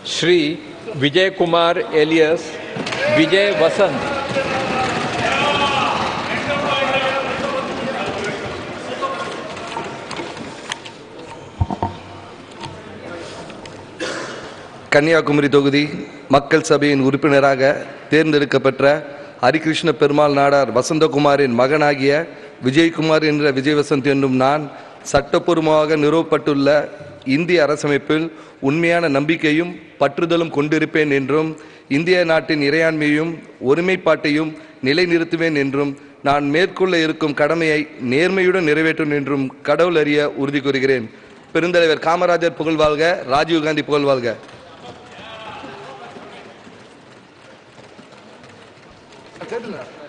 Shri Vijay Kumar alias Vijay Vasanth Kanniyakumari தொகுதி மக்கள் சபையின் உறுப்பினராக தேர்ந்தெடுக்கப்பட்ட ஹரிகிருஷ்ண பெருமாள் நாடார் வசந்தகுமாரின் மகனாகிய விஜயகுமார் என்ற விஜயவசந்த் என்னும் நான் சட்டப்பூர்வமாக நிறுவப்பட்டுள்ள இந்திய அரசமைப்பில் உண்மையான நம்பிக்கையும் பற்றுதலும் கொண்டிருப்பேன் என்றும் இந்திய நாட்டின் இறையாண்மையும் ஒருமைப்பாட்டையும் நிலைநிறுத்துவேன் என்றும் நான் மேற்கொள்ள இருக்கும் கடமையை நேர்மையுடன் நிறைவேற்றும் என்றும் கடவுள் அறிய உறுதி கூறுகிறேன் பெருந்தலைவர் காமராஜர் புகழ்வாழ்க ராஜீவ்காந்தி புகழ்வாழ்க சரிங்களா